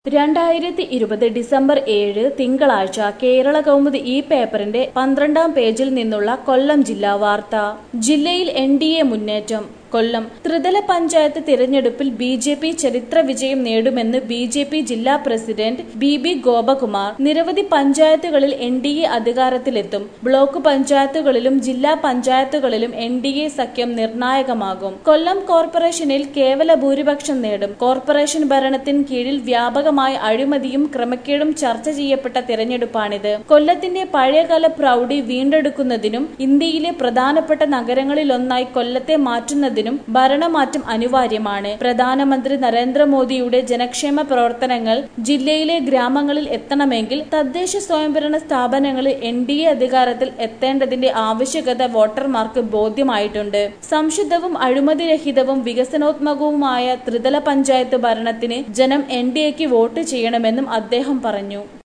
രണ്ടായിരത്തി ഇരുപത് ഡിസംബർ ഏഴ് തിങ്കളാഴ്ച കേരള കൗമുദി ഈ പേപ്പറിന്റെ പന്ത്രണ്ടാം പേജിൽ നിന്നുള്ള കൊല്ലം ജില്ലാ വാർത്ത ജില്ലയിൽ എൻ ഡി എ മുന്നേറ്റം കൊല്ലം ത്രിതല പഞ്ചായത്ത് തിരഞ്ഞെടുപ്പിൽ ബി ജെ പി ചരിത്ര വിജയം നേടുമെന്ന് ബി ജെ പി ജില്ലാ പ്രസിഡന്റ് ബി ബി ഗോപകുമാർ നിരവധി പഞ്ചായത്തുകളിൽ എൻ ഡി എ അധികാരത്തിലെത്തും ബ്ലോക്ക് പഞ്ചായത്തുകളിലും ജില്ലാ പഞ്ചായത്തുകളിലും എൻ ഡി എ സഖ്യം നിർണായകമാകും കൊല്ലം കോർപ്പറേഷനിൽ കേവല ഭൂരിപക്ഷം നേടും കോർപ്പറേഷൻ ഭരണത്തിന് കീഴിൽ വ്യാപകമായ അഴിമതിയും ക്രമക്കേടും ചർച്ച ചെയ്യപ്പെട്ട തിരഞ്ഞെടുപ്പാണിത് കൊല്ലത്തിന്റെ പഴയകാല പ്രൗഢി വീണ്ടെടുക്കുന്നതിനും ഇന്ത്യയിലെ പ്രധാനപ്പെട്ട നഗരങ്ങളിലൊന്നായി കൊല്ലത്തെ മാറ്റുന്നതിനും ഭരണമാറ്റം അനിവാര്യമാണ് പ്രധാനമന്ത്രി നരേന്ദ്രമോദിയുടെ ജനക്ഷേമ പ്രവർത്തനങ്ങൾ ജില്ലയിലെ ഗ്രാമങ്ങളിൽ എത്തണമെങ്കിൽ തദ്ദേശ സ്വയംഭരണ സ്ഥാപനങ്ങളിൽ എൻ ഡി എ അധികാരത്തിൽ എത്തേണ്ടതിന്റെ ആവശ്യകത വോട്ടർമാർക്ക് ബോധ്യമായിട്ടുണ്ട് സംശുദ്ധവും അഴിമതിരഹിതവും വികസനോത്മകവുമായ ത്രിതല പഞ്ചായത്ത് ഭരണത്തിന് ജനം എൻ ഡി എക്ക് വോട്ട് ചെയ്യണമെന്നും അദ്ദേഹം പറഞ്ഞു